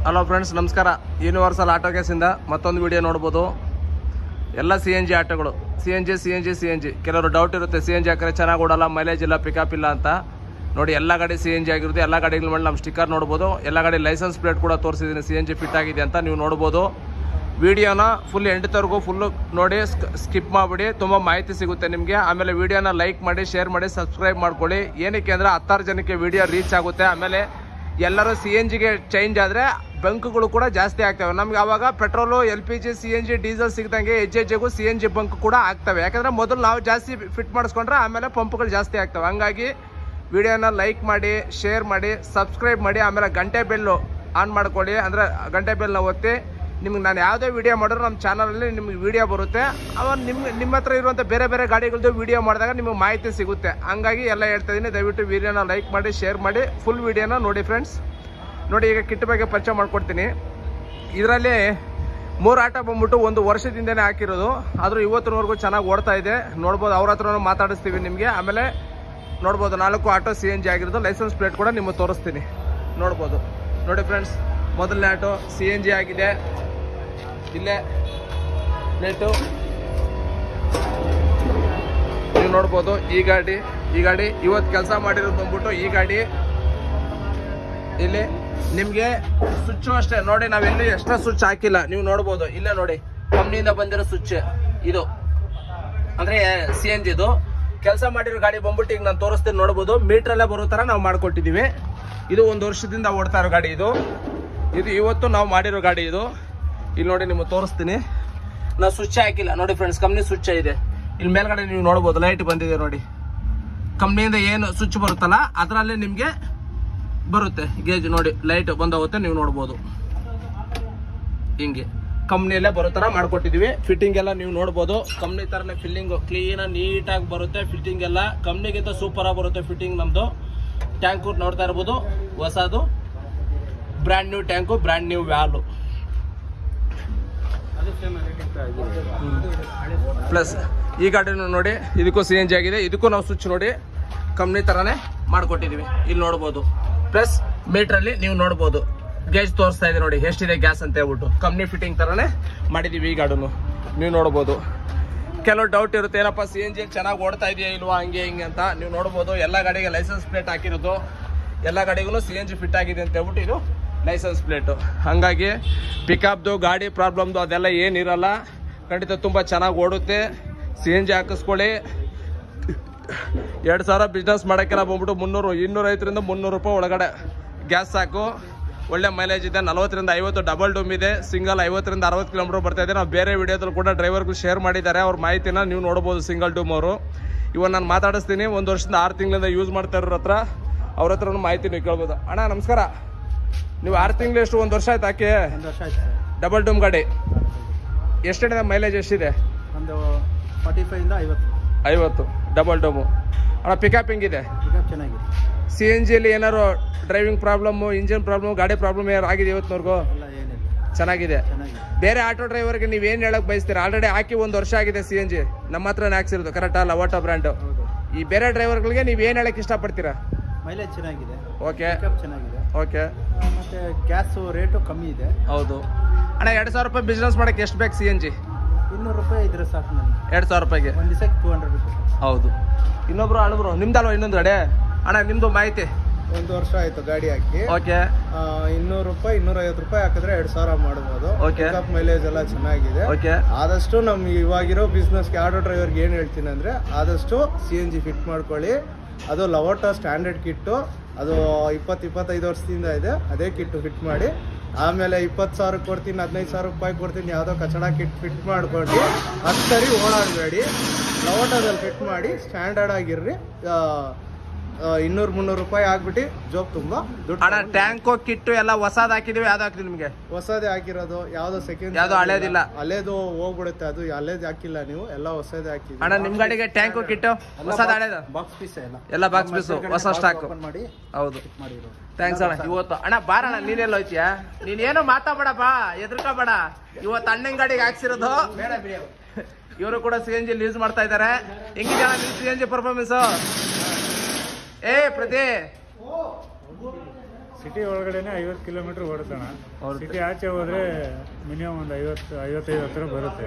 Hello friends ನಮಸ್ಕಾರ universal auto ಕೇಸಿಂದ ಮತ್ತೊಂದು ವಿಡಿಯೋ ನೋಡ್ಬೋದು ಎಲ್ಲ ಸಿ ಎನ್ ಜಿ ಆಟೋಗಳು C N G C N G C N G ಕೆಲವರು ಡೌಟ್ ಇರುತ್ತೆ ಸಿ ಎನ್ ಜಿ ಹಾಕಿದ್ರೆ ಚೆನ್ನಾಗಿ ಓಡಲ್ಲ ಮೈಲೇಜ್ ಇಲ್ಲ ಪಿಕಪ್ ಇಲ್ಲ ಅಂತ ನೋಡಿ ಎಲ್ಲ ಗಾಡಿ ಸಿ ಎನ್ ಜಿ ಆಗಿರುತ್ತೆ ಎಲ್ಲ ಗಾಡಿಗಳ ಮೇಲೆ ನಮ್ಮ ಸ್ಟಿಕ್ಕರ್ ನೋಡ್ಬೋದು ಎಲ್ಲ ಗಾಡಿ ಲೈಸೆನ್ಸ್ ಪ್ಲೇಟ್ ಕೂಡ ತೋರಿಸಿದ್ದೀನಿ ಸಿ ಎನ್ ಜಿ ಫಿಟ್ ಆಗಿದೆ ಅಂತ ನೀವು ನೋಡ್ಬೋದು ವಿಡಿಯೋನ ಫುಲ್ ಎಂಡ್ತವರೆಗೂ ಫುಲ್ಲು ನೋಡಿ ಸ್ಕಿಪ್ ಮಾಡಿಬಿಡಿ ತುಂಬ ಮಾಹಿತಿ ಸಿಗುತ್ತೆ ನಿಮಗೆ ಆಮೇಲೆ ವಿಡಿಯೋನ ಲೈಕ್ ಮಾಡಿ ಶೇರ್ ಮಾಡಿ ಸಬ್ಸ್ಕ್ರೈಬ್ ಮಾಡ್ಕೊಳ್ಳಿ ಏನಕ್ಕೆ ಅಂದರೆ ಹತ್ತಾರು ಜನಕ್ಕೆ ವಿಡಿಯೋ ರೀಚ್ ಆಗುತ್ತೆ ಆಮೇಲೆ ಎಲ್ಲರೂ ಸಿ ಎನ್ ಜಿಗೆ ಚೇಂಜ್ ಆದರೆ ಬಂಕ್ಗಳು ಕೂಡ ಜಾಸ್ತಿ ಆಗ್ತವೆ ನಮ್ಗೆ ಅವಾಗ petrol L P G C N G diesel ಸಿಗ್ದಂಗೆ ಹೆಜ್ಜೆ ಹೆಜ್ಜೆಗೂ ಸಿ ಎನ್ ಜಿ ಬಂಕ್ ಕೂಡ ಆಗ್ತವೆ ಯಾಕಂದರೆ ಮೊದಲು ನಾವು ಜಾಸ್ತಿ ಫಿಟ್ ಮಾಡಿಸ್ಕೊಂಡ್ರೆ ಆಮೇಲೆ ಪಂಪ್ಗಳು ಜಾಸ್ತಿ ಆಗ್ತವೆ ಹಂಗಾಗಿ ವಿಡಿಯೋನ ಲೈಕ್ ಮಾಡಿ ಶೇರ್ ಮಾಡಿ ಸಬ್ಸ್ಕ್ರೈಬ್ ಮಾಡಿ ಆಮೇಲೆ ಗಂಟೆ ಬೆಲ್ಲು ಆನ್ ಮಾಡ್ಕೊಳ್ಳಿ ಅಂದರೆ ಗಂಟೆ ಬೆಲ್ನ ಒತ್ತಿ ನಿಮ್ಗೆ ನಾನು ಯಾವುದೇ ವಿಡಿಯೋ ಮಾಡಿದ್ರು ನಮ್ಮ ಚಾನಲಲ್ಲಿ ನಿಮ್ಗೆ ವಿಡಿಯೋ ಬರುತ್ತೆ ಅವಾಗ ನಿಮ್ಮ ನಿಮ್ಮ ಹತ್ರ ಇರುವಂಥ ಬೇರೆ ಬೇರೆ ಗಾಡಿಗಳದ್ದು ವಿಡಿಯೋ ಮಾಡಿದಾಗ ನಿಮಗೆ ಮಾಹಿತಿ ಸಿಗುತ್ತೆ ಹಂಗಾಗಿ ಎಲ್ಲ ಹೇಳ್ತಾ ಇದ್ದೀನಿ ದಯವಿಟ್ಟು ವಿಡಿಯೋನ ಲೈಕ್ ಮಾಡಿ ಶೇರ್ ಮಾಡಿ ಫುಲ್ ವಿಡಿಯೋನ ನೋಡಿ ಫ್ರೆಂಡ್ಸ್ ನೋಡಿ ಈಗ ಕಿಟ್ ಬಗ್ಗೆ ಪರಿಚಯ ಮಾಡ್ಕೊಡ್ತೀನಿ ಇದರಲ್ಲಿ ಮೂರು ಆಟ ಬಂದ್ಬಿಟ್ಟು ಒಂದು ವರ್ಷದಿಂದನೇ ಹಾಕಿರೋದು ಆದರೂ ಇವತ್ತಿನವರೆಗೂ ಚೆನ್ನಾಗಿ ಓಡ್ತಾ ಇದೆ ನೋಡ್ಬೋದು ಅವ್ರ ಹತ್ರನೂ ಮಾತಾಡಿಸ್ತೀವಿ ನಿಮಗೆ ಆಮೇಲೆ ನೋಡ್ಬೋದು ನಾಲ್ಕು ಆಟೋ ಸಿ ಎನ್ ಜಿ ಆಗಿರೋದು ಲೈಸೆನ್ಸ್ ಪ್ಲೇಟ್ ಕೂಡ ನಿಮಗೆ ತೋರಿಸ್ತೀನಿ ನೋಡ್ಬೋದು ನೋಡಿ ಫ್ರೆಂಡ್ಸ್ ಮೊದಲನೇ ಆಟೋ ಸಿ ಎನ್ ಜಿ ಆಗಿದೆ ಇಲ್ಲೇ ಪ್ಲೇಟು ನೀವು ನೋಡ್ಬೋದು ಈ ಗಾಡಿ ಈ ಗಾಡಿ ಇವತ್ತು ಕೆಲಸ ಮಾಡಿರೋದು ಬಂದ್ಬಿಟ್ಟು ಈ ಗಾಡಿ ಇಲ್ಲಿ ನಿಮ್ಗೆ ಸ್ವಿಚ್ ಅಷ್ಟೇ ನೋಡಿ ನಾವೆಲ್ಲಿ ಎಕ್ಸ್ಟ್ರಾ ಸ್ವಿಚ್ ಹಾಕಿಲ್ಲ ನೀವು ನೋಡ್ಬೋದು ಇಲ್ಲೇ ನೋಡಿ ಕಂಪ್ನಿಯಿಂದ ಬಂದಿರೋ ಸ್ವಿಚ್ ಇದು ಅಂದ್ರೆ ಸಿ ಎನ್ ಜಿದು ಕೆಲಸ ಮಾಡಿರೋ ಗಾಡಿ ಬಂದ್ಬಿಟ್ಟು ಈಗ ನಾನು ತೋರಿಸ್ತೀನಿ ನೋಡ್ಬೋದು ಮೀಟ್ರಲ್ಲೇ ಬರೋ ಥರ ನಾವು ಮಾಡ್ಕೊಟ್ಟಿದ್ದೀವಿ ಇದು ಒಂದು ವರ್ಷದಿಂದ ಓಡ್ತಾ ಇರೋ ಗಾಡಿ ಇದು ಇದು ಇವತ್ತು ನಾವು ಮಾಡಿರೋ ಗಾಡಿ ಇದು ಇಲ್ಲಿ ನೋಡಿ ನಿಮಗೆ ತೋರಿಸ್ತೀನಿ ನಾವು ಸ್ವಿಚ್ ಹಾಕಿಲ್ಲ ನೋಡಿ ಫ್ರೆಂಡ್ಸ್ ಕಂಪ್ನಿ ಸ್ವಿಚ್ ಇದೆ ಇಲ್ಲಿ ಮೇಲ್ಗಡೆ ನೀವು ನೋಡ್ಬೋದು ಲೈಟ್ ಬಂದಿದೆ ನೋಡಿ ಕಂಪ್ನಿಯಿಂದ ಏನು ಸ್ವಿಚ್ ಬರುತ್ತಲ್ಲ ಅದರಲ್ಲೇ ನಿಮಗೆ ಬರುತ್ತೆ ಗೇಜ್ ನೋಡಿ ಲೈಟ್ ಬಂದೋಗುತ್ತೆ ನೀವು ನೋಡ್ಬೋದು ಹಿಂಗೆ ಕಂಪ್ನಿಯಲ್ಲೇ ಬರೋ ಥರ ಮಾಡ್ಕೊಟ್ಟಿದ್ದೀವಿ ಫಿಟ್ಟಿಂಗ್ ಎಲ್ಲ ನೀವು ನೋಡ್ಬೋದು ಕಂಪ್ನಿ ಥರನೇ ಫಿಲ್ಲಿಂಗು ಕ್ಲೀನಾಗಿ ನೀಟಾಗಿ ಬರುತ್ತೆ ಫಿಟ್ಟಿಂಗ್ ಎಲ್ಲ ಕಂಪ್ನಿಗಿಂತ ಸೂಪರಾಗಿ ಬರುತ್ತೆ ಫಿಟ್ಟಿಂಗ್ ನಮ್ಮದು ಟ್ಯಾಂಕು ನೋಡ್ತಾ ಇರ್ಬೋದು ಹೊಸದು brand new tank brand new value plus ಈ ಗಾಡಿನೂ ನೋಡಿ ಇದಕ್ಕೂ ಸಿ ಎನ್ ಜಿ ಆಗಿದೆ ಇದಕ್ಕೂ ನಾವು ಸ್ವಿಚ್ ನೋಡಿ ಕಂಪ್ನಿ ಥರನೇ ಮಾಡಿಕೊಟ್ಟಿದ್ದೀವಿ ಇಲ್ಲಿ ನೋಡ್ಬೋದು ಪ್ಲಸ್ ಮೀಟ್ರಲ್ಲಿ ನೀವು ನೋಡ್ಬೋದು ಗೇಜ್ ತೋರಿಸ್ತಾ ಇದೆ ನೋಡಿ ಎಷ್ಟಿದೆ ಗ್ಯಾಸ್ ಅಂತ ಹೇಳ್ಬಿಟ್ಟು ಕಂಪ್ನಿ ಫಿಟ್ಟಿಂಗ್ ಥರನೇ ಮಾಡಿದ್ದೀವಿ ಈ ಗಾಡಿನು ನೀವು ನೋಡ್ಬೋದು ಕೆಲವು ಡೌಟ್ ಇರುತ್ತೆ ಏನಪ್ಪ ಸಿ ಎನ್ ಜಿ ಚೆನ್ನಾಗಿ ಓಡ್ತಾ ಇದೆಯಾ ಇಲ್ವಾ ಹಂಗೆ ಹಿಂಗೆ ಅಂತ ನೀವು ನೋಡ್ಬೋದು ಎಲ್ಲ ಗಾಡಿಗೆ ಲೈಸೆನ್ಸ್ ಪ್ಲೇಟ್ ಹಾಕಿರೋದು ಎಲ್ಲ ಗಾಡಿಗೂ ಸಿ ಎನ್ ಜಿ ಫಿಟ್ ಆಗಿದೆ ಅಂತ ಹೇಳ್ಬಿಟ್ಟು ಇದು ಲೈಸೆನ್ಸ್ ಪ್ಲೇಟು ಹಾಗಾಗಿ ಪಿಕಪ್ದು ಗಾಡಿ ಪ್ರಾಬ್ಲಮ್ದು ಅದೆಲ್ಲ ಏನಿರಲ್ಲ ಖಂಡಿತ ತುಂಬ ಚೆನ್ನಾಗಿ ಓಡುತ್ತೆ ಸಿ ಎನ್ ಜಿ ಹಾಕಿಸ್ಕೊಳ್ಳಿ ಎರಡು ಸಾವಿರ ಬಿಸ್ನೆಸ್ ಮಾಡೋಕ್ಕೆಲ್ಲ ಬಂದ್ಬಿಟ್ಟು ಮುನ್ನೂರು ಇನ್ನೂರೈವತ್ತರಿಂದ ಮುನ್ನೂರು ರೂಪಾಯಿ ಒಳಗಡೆ ಗ್ಯಾಸ್ ಸಾಕು ಒಳ್ಳೆ ಮೈಲೇಜ್ ಇದೆ ನಲವತ್ತರಿಂದ ಐವತ್ತು ಡಬಲ್ ಡೂಮ್ ಇದೆ ಸಿಂಗಲ್ ಐವತ್ತರಿಂದ ಅರವತ್ತು ಕಿಲೋಮೀಟರ್ ಬರ್ತಾ ಇದೆ ನಾವು ಬೇರೆ ವಿಡಿಯೋದಲ್ಲಿ ಕೂಡ ಡ್ರೈವರ್ಗಳು ಶೇರ್ ಮಾಡಿದ್ದಾರೆ ಅವ್ರ ಮಾಹಿತಿನ ನೀವು ನೋಡ್ಬೋದು ಸಿಂಗಲ್ ಡೂಮ್ ಅವರು ಇವಾಗ ನಾನು ಮಾತಾಡಿಸ್ತೀನಿ ಒಂದು ವರ್ಷದಿಂದ ಆರು ತಿಂಗಳಿಂದ ಯೂಸ್ ಮಾಡ್ತಾ ಇರೋರ ಹತ್ರ ಅವ್ರ ಹತ್ರ ಮಾಹಿತಿ ನೀವು ಕೇಳ್ಬೋದು ಅಣ್ಣ ನಮಸ್ಕಾರ ನೀವು ಆರು ತಿಂಗಳು ಎಷ್ಟು ಒಂದು ವರ್ಷ ಆಯ್ತು ಹಾಕಿ ಒಂದು ವರ್ಷ ಆಯ್ತು ಸರ್ ಡಬಲ್ ಡೂಮ್ ಗಾಡಿ ಎಷ್ಟಿದೆ ಮೈಲೇಜ್ ಎಷ್ಟಿದೆ ಒಂದು ಫಾರ್ಟಿ ಫೈವಿಂದ ಐವತ್ತು ಐವತ್ತು ಡಬಲ್ ಡೋಮು ಅಣ್ಣ ಪಿಕಪ್ ಹೆಂಗಿದೆ ಪಿಕಪ್ ಚೆನ್ನಾಗಿದೆ ಸಿ ಎನ್ ಜಿಯಲ್ಲಿ ಏನಾದ್ರು ಡ್ರೈವಿಂಗ್ ಪ್ರಾಬ್ಲಮ್ಮು ಇಂಜಿನ್ ಪ್ರಾಬ್ಲಮ್ ಗಾಡಿ ಪ್ರಾಬ್ಲಮ್ ಏನಾರು ಆಗಿದೆ ಇವತ್ತಿನವರೆಗೂ ಎಲ್ಲ ಏನಿಲ್ಲ ಚೆನ್ನಾಗಿದೆ ಚೆನ್ನಾಗಿದೆ ಬೇರೆ ಆಟೋ ಡ್ರೈವರ್ಗೆ ನೀವು ಏನು ಹೇಳಕ್ ಬಯಸ್ತೀರಾ ಆಲ್ರೆಡಿ ಹಾಕಿ ಒಂದು ವರ್ಷ ಆಗಿದೆ ಸಿ ಎನ್ ಜಿ ನಮ್ಮ ಹತ್ರನೇ ಹಾಕ್ಸಿರೋದು ಕರೆಕ್ಟ್ ಅಲ್ಲ ವಾಟೋ ಬ್ರ್ಯಾಂಡು ಹೌದು ಈ ಬೇರೆ ಡ್ರೈವರ್ಗಳಿಗೆ ನೀವು ಏನು ಹೇಳಕ್ ಇಷ್ಟಪಡ್ತೀರಾ ಮೈಲೇಜ್ ಚೆನ್ನಾಗಿದೆ ಓಕೆ ಪಿಕಪ್ ಚೆನ್ನಾಗಿದೆ ಓಕೆ ಮತ್ತು ಗ್ಯಾಸು ರೇಟು ಕಮ್ಮಿ ಇದೆ ಹೌದು ಅಣ್ಣ ಎರಡು ಸಾವಿರ ರೂಪಾಯಿ ಬಿಸ್ನೆಸ್ ಮಾಡಕ್ಕೆ ಎಷ್ಟು ಬೇಕು ಸಿ ಎನ್ ಜಿ ಇನ್ನೂರು ರೂಪಾಯಿ ಇದ್ರೆ ಸಾಕು ನನಗೆ ಎರಡು ಸಾವಿರ ರೂಪಾಯಿಗೆ ಒಂದು ದಿವಸಕ್ಕೆ ಟೂ ಹಂಡ್ರೆಡ್ ರುಪೀಸ್ ಹೌದು ಇನ್ನೊಬ್ರು ಅಳಬ್ರು ನಿಮ್ದಲ್ವ ಇನ್ನೊಂದು ಕಡೆ ಅಣ್ಣ ನಿಮ್ದು ಮಾಹಿತಿ ಒಂದು ವರ್ಷ ಆಯ್ತು ಗಾಡಿ ಹಾಕಿ ಓಕೆ ಆ, ಇನ್ನೂರು ರೂಪಾಯಿ ಇನ್ನೂರೈವತ್ತು ರೂಪಾಯಿ ಹಾಕಿದ್ರೆ ಎರಡ್ ಸಾವಿರ ಮಾಡ್ಬೋದು Okay. ಪಿಕಪ್ ಮೈಲೇಜ್ ಎಲ್ಲ ಚೆನ್ನಾಗಿದೆ ಓಕೆ ಆದಷ್ಟು ನಮ್ ಇವಾಗಿರೋ ಬಿಸ್ನೆಸ್ಗೆ ಆಟೋ ಡ್ರೈವರ್ಗೆ ಏನು ಹೇಳ್ತೀನಿ ಅಂದ್ರೆ ಆದಷ್ಟು ಸಿ ಎನ್ ಜಿ ಫಿಟ್ ಮಾಡ್ಕೊಳ್ಳಿ ಅದು ಲವೋಟ ಸ್ಟ್ಯಾಂಡರ್ಡ್ ಕಿಟ್ಟು ಅದು ಇಪ್ಪತ್ತು ಇಪ್ಪತ್ತೈದು ವರ್ಷದಿಂದ ಇದೆ ಅದೇ ಕಿಟ್ಟು ಫಿಟ್ ಮಾಡಿ ಆಮೇಲೆ ಇಪ್ಪತ್ತು ಸಾವಿರ ಕೊಡ್ತೀನಿ ಹದಿನೈದು ಸಾವಿರ ರೂಪಾಯಿ ಕೊಡ್ತೀನಿ ಯಾವುದೋ ಕಚಡ ಕಿಟ್ ಫಿಟ್ ಮಾಡ್ಕೊಂಡು ಹತ್ತು ಸರಿ ಓಡಾಡಬೇಡಿ ಲವೋಟದಲ್ಲಿ ಫಿಟ್ ಮಾಡಿ ಸ್ಟ್ಯಾಂಡರ್ಡ್ ಆಗಿರ್ರಿ ಇನ್ನೂರು ಮುನ್ನೂರು ರೂಪಾಯಿ ಆಗ್ಬಿಟ್ಟು ಜೋಬ್ ತುಂಬ ದುಡ್ಡು ಅಣ್ಣ ಟ್ಯಾಂಕು ಕಿಟ್ಟು ಎಲ್ಲ ಹೊಸದ್ ಹಾಕಿದೀವಿ ಯಾವ್ದು ಹಾಕಿದ್ವಿ ನಿಮಗೆ ಹೊಸದೇ ಹಾಕಿರೋದು ಯಾವ್ದೋ ಸೆಕೆಂಡ್ ಯಾವ್ದೋ ಹಳೇದಿಲ್ಲ. ಹಳೇದು ಹೋಗ್ಬಿಡುತ್ತೆ ಅದು ಹಳೇದು ಹಾಕಿಲ್ಲ ನೀವು ಎಲ್ಲ ಹೊಸದೇ ಹಾಕಿದ್ರಿ ಅಣ್ಣ ನಿಮ್ ಗಾಡಿಗೆ ಟ್ಯಾಂಕು ಕಿಟ್ಟು ಹೊಸದ್ ಹಳೇದು ಬಾಕ್ಸ್ ಪೀಸ್ ಎಲ್ಲ ಎಲ್ಲ ಬಾಕ್ಸ್ ಪೀಸು ಹೊಸ ಸ್ಟಾಕ್ ಓಪನ್ ಮಾಡಿ ಹೌದು ಮಾಡಿರೋ ಥ್ಯಾಂಕ್ಸ್ ಅಣ್ಣ ಇವತ್ತು ಅಣ್ಣ ಬಾರಣ್ಣ ನೀನೆಲ್ಲ ಹೋಯ್ತೀಯಾ ನೀನ್ ಏನು ಮಾತಾಡ ಬಾ ಎದ್ರಕೋಬೇಡ ಇವತ್ತು ಅಣ್ಣನ ಗಾಡಿಗೆ ಹಾಕ್ಸಿರೋದು ಇವರು ಕೂಡ ಸಿ ಎನ್ ಜಿ ಯೂಸ್ ಮಾಡ್ತಾ ಇದ್ದಾರೆ ಹೆಂಗಿದೆ ಅಣ್ಣ ನಿಮ್ ಸಿ ಎನ್ ಜಿ ಪರ್ಫಾರ್ಮೆನ್ಸ್ ಏ ಪ್ರತಿ ಸಿಟಿ ಒಳಗಡೆನೆ ಐವತ್ತು ಕಿಲೋಮೀಟ್ರ್ ಓಡುತ್ತಣ್ಣ ಹೌದು. ಸಿಟಿ ಆಚೆ ಹೋದರೆ ಮಿನಿಮಮ್ ಒಂದು ಐವತ್ತು ಐವತ್ತೈದು ಹತ್ತಿರ ಬರುತ್ತೆ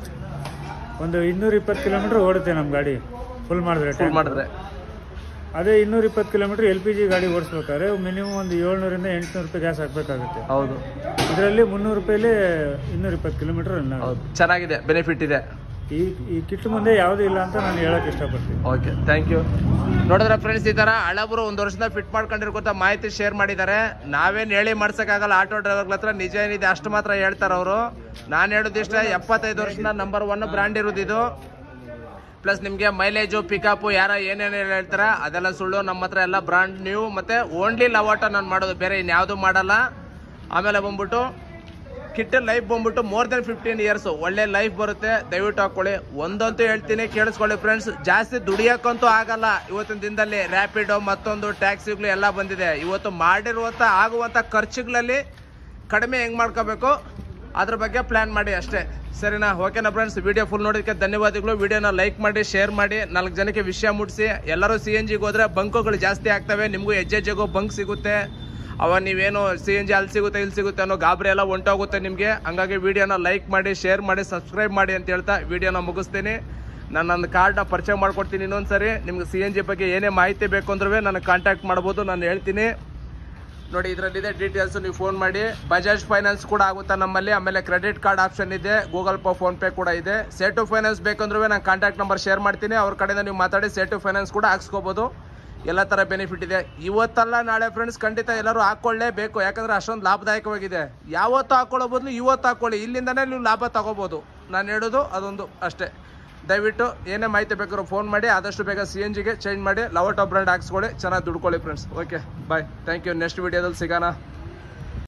ಒಂದು ಇನ್ನೂರ ಇಪ್ಪತ್ತು ಕಿಲೋಮೀಟ್ರ್ ಓಡುತ್ತೆ ನಮ್ಮ ಗಾಡಿ ಫುಲ್ ಮಾಡಿದ್ರೆ ಫುಲ್ ಮಾಡಿದ್ರೆ ಅದೇ ಇನ್ನೂರ ಇಪ್ಪತ್ತು ಕಿಲೋಮೀಟ್ರ್ ಎಲ್ ಪಿ ಜಿ ಗಾಡಿ ಓಡಿಸ್ಬೇಕಾದ್ರೆ ಮಿನಿಮಮ್ ಒಂದು ಏಳ್ನೂರಿಂದ ಎಂಟುನೂರು ರೂಪಾಯಿ ಗ್ಯಾಸ್ ಹಾಕಬೇಕಾಗುತ್ತೆ ಹೌದು ಇದರಲ್ಲಿ ಮುನ್ನೂರು ರೂಪಾಯಿಲಿ ಇನ್ನೂರ ಇಪ್ಪತ್ತು ಕಿಲೋಮೀಟ್ರ್ ರನ್ ಆಗುತ್ತೆ ಹೌದು ಚೆನ್ನಾಗಿದೆ ಬೆನಿಫಿಟ್ ಇದೆ ಈ ಈ ಕಿಟ್ ಮುಂದೆ ಯಾವುದೂ ಇಲ್ಲ ಅಂತ ನಾನು ಹೇಳೋಕೆ ಇಷ್ಟಪಡ್ತೀನಿ ಓಕೆ ಥ್ಯಾಂಕ್ ಯು ನೋಡಿದ್ರೆ ಫ್ರೆಂಡ್ಸ್ ಈ ಥರ ಹಳಬರು ಒಂದು ವರ್ಷದಿಂದ ಫಿಟ್ ಮಾಡ್ಕೊಂಡಿರ್ಕೋತ ಮಾಹಿತಿ ಶೇರ್ ಮಾಡಿದ್ದಾರೆ ನಾವೇನು ಹೇಳಿ ಮಾಡ್ಸೋಕ್ಕಾಗಲ್ಲ ಆಟೋ ಡ್ರೈವರ್ಗಳ ಹತ್ರ ನಿಜ ಏನಿದೆ ಅಷ್ಟು ಮಾತ್ರ ಹೇಳ್ತಾರೆ ಅವರು ನಾನು ಹೇಳೋದಿಷ್ಟ ಎಪ್ಪತ್ತೈದು ವರ್ಷದ ನಂಬರ್ ಒನ್ ಬ್ರ್ಯಾಂಡ್ ಇರೋದು ಇದು ಪ್ಲಸ್ ನಿಮಗೆ ಮೈಲೇಜು ಪಿಕಪ್ಪು ಯಾರ ಏನೇನು ಹೇಳ್ತಾರೆ ಅದೆಲ್ಲ ಸುಳ್ಳು ನಮ್ಮ ಹತ್ರ ಎಲ್ಲ ಬ್ರಾಂಡ್ ನ್ಯೂ ಮತ್ತು ಓನ್ಲಿ ಲವಾಟ ನಾನು ಮಾಡೋದು ಬೇರೆ ಇನ್ಯಾವುದು ಮಾಡಲ್ಲ ಆಮೇಲೆ ಬಂದ್ಬಿಟ್ಟು ಕಿಟ್ ಲೈಫ್ ಬಂದ್ಬಿಟ್ಟು ಮೋರ್ ದೆನ್ ಫಿಫ್ಟೀನ್ ಇಯರ್ಸ್ ಒಳ್ಳೆ ಲೈಫ್ ಬರುತ್ತೆ ದಯವಿಟ್ಟು ಹಾಕೊಳ್ಳಿ ಒಂದಂತೂ ಹೇಳ್ತೀನಿ ಕೇಳಿಸ್ಕೊಳ್ಳಿ ಫ್ರೆಂಡ್ಸ್ ಜಾಸ್ತಿ ದುಡಿಯೋಕ್ಕಂತೂ ಆಗಲ್ಲ ಇವತ್ತಿನ ದಿನದಲ್ಲಿ ರ್ಯಾಪಿಡೋ ಮತ್ತೊಂದು ಟ್ಯಾಕ್ಸಿಗಳು ಎಲ್ಲ ಬಂದಿದೆ ಇವತ್ತು ಮಾಡಿರುವಂಥ ಆಗುವಂಥ ಖರ್ಚುಗಳಲ್ಲಿ ಕಡಿಮೆ ಹೆಂಗೆ ಮಾಡ್ಕೋಬೇಕು ಅದ್ರ ಬಗ್ಗೆ ಪ್ಲಾನ್ ಮಾಡಿ ಅಷ್ಟೇ ಸರಿನಾ ಓಕೆನಾ ಫ್ರೆಂಡ್ಸ್ ವಿಡಿಯೋ ಫುಲ್ ನೋಡೋದಕ್ಕೆ ಧನ್ಯವಾದಗಳು ವಿಡಿಯೋನ ಲೈಕ್ ಮಾಡಿ ಶೇರ್ ಮಾಡಿ ನಾಲ್ಕು ಜನಕ್ಕೆ ವಿಷಯ ಮುಟ್ಟಿಸಿ ಎಲ್ಲರೂ ಸಿ ಎನ್ ಜಿಗೆ ಹೋದ್ರೆ ಬಂಕುಗಳು ಜಾಸ್ತಿ ಆಗ್ತವೆ ನಿಮಗೂ ಹೆಜ್ಜೆ ಹೆಜ್ಜೆಗೂ ಬಂಕ್ ಸಿಗುತ್ತೆ ಅವ ನೀವೇನು ಸಿ ಎನ್ ಜಿ ಅಲ್ಲಿ ಸಿಗುತ್ತೆ ಇಲ್ಲಿ ಸಿಗುತ್ತೆ ಅನ್ನೋ ಗಾಬರಿ ಎಲ್ಲ ಹೊಂಟೋಗುತ್ತೆ ನಿಮಗೆ ಹಂಗಾಗಿ ವಿಡಿಯೋನ ಲೈಕ್ ಮಾಡಿ ಶೇರ್ ಮಾಡಿ ಸಬ್ಸ್ಕ್ರೈಬ್ ಮಾಡಿ ಅಂತ ಹೇಳ್ತಾ ವಿಡಿಯೋನ ಮುಗಿಸ್ತೀನಿ ನಾನು ನನ್ನ ಕಾರ್ಡ್ನ ಪರಿಚಯ ಮಾಡ್ಕೊಡ್ತೀನಿ ಇನ್ನೊಂದು ಸರಿ ನಿಮ್ಗೆ ಸಿ ಎನ್ ಜಿ ಬಗ್ಗೆ ಏನೇ ಮಾಹಿತಿ ಬೇಕು ಅಂದ್ರೂ ನನಗೆ ಕಾಂಟ್ಯಾಕ್ಟ್ ಮಾಡ್ಬೋದು ನಾನು ಹೇಳ್ತೀನಿ ನೋಡಿ ಇದರಲ್ಲಿದೆ ಡೀಟೇಲ್ಸ್ ನೀವು ಫೋನ್ ಮಾಡಿ ಬಜಾಜ್ ಫೈನಾನ್ಸ್ ಕೂಡ ಆಗುತ್ತಾ ನಮ್ಮಲ್ಲಿ ಆಮೇಲೆ ಕ್ರೆಡಿಟ್ ಕಾರ್ಡ್ ಆಪ್ಷನ್ ಇದೆ ಗೂಗಲ್ ಪೇ ಫೋನ್ ಪೇ ಕೂಡ ಇದೆ ಸೇಟು ಫೈನಾನ್ಸ್ ಬೇಕಂದ್ರೂ ನಾನು ಕಾಂಟ್ಯಾಕ್ಟ್ ನಂಬರ್ ಶೇರ್ ಮಾಡ್ತೀನಿ ಅವ್ರ ಕಡೆಯಿಂದ ನೀವು ಮಾತಾಡಿ ಸೇಟು ಫೈನಾನ್ಸ್ ಕೂಡ ಹಾಕ್ಸ್ಕೋಬೋದು ಎಲ್ಲ ಥರ ಬೆನಿಫಿಟ್ ಇದೆ ಇವತ್ತಲ್ಲ ನಾಳೆ ಫ್ರೆಂಡ್ಸ್ ಖಂಡಿತ ಎಲ್ಲರೂ ಹಾಕ್ಕೊಳ್ಳೇಬೇಕು ಯಾಕಂದ್ರೆ ಅಷ್ಟೊಂದು ಲಾಭದಾಯಕವಾಗಿದೆ ಯಾವತ್ತು ಹಾಕೊಳ್ಳೋ ಬದಲು ಇವತ್ತು ಹಾಕ್ಕೊಳ್ಳಿ ಇಲ್ಲಿಂದನೇ ನೀವು ಲಾಭ ತಗೋಬೋದು ನಾನು ಹೇಳೋದು ಅದೊಂದು ಅಷ್ಟೇ ದಯವಿಟ್ಟು ಏನೇ ಮಾಹಿತಿ ಬೇಕಾದ್ರೂ ಫೋನ್ ಮಾಡಿ ಆದಷ್ಟು ಬೇಗ ಸಿ ಎನ್ ಜಿಗೆ ಚೇಂಜ್ ಮಾಡಿ ಲವಟೋ ಬ್ರ್ಯಾಂಡ್ ಹಾಕ್ಸ್ಕೊಳ್ಳಿ ಚೆನ್ನಾಗಿ ದುಡ್ಕೊಳ್ಳಿ friends okay bye thank you next ವಿಡಿಯೋದಲ್ಲಿ ಸಿಗೋಣ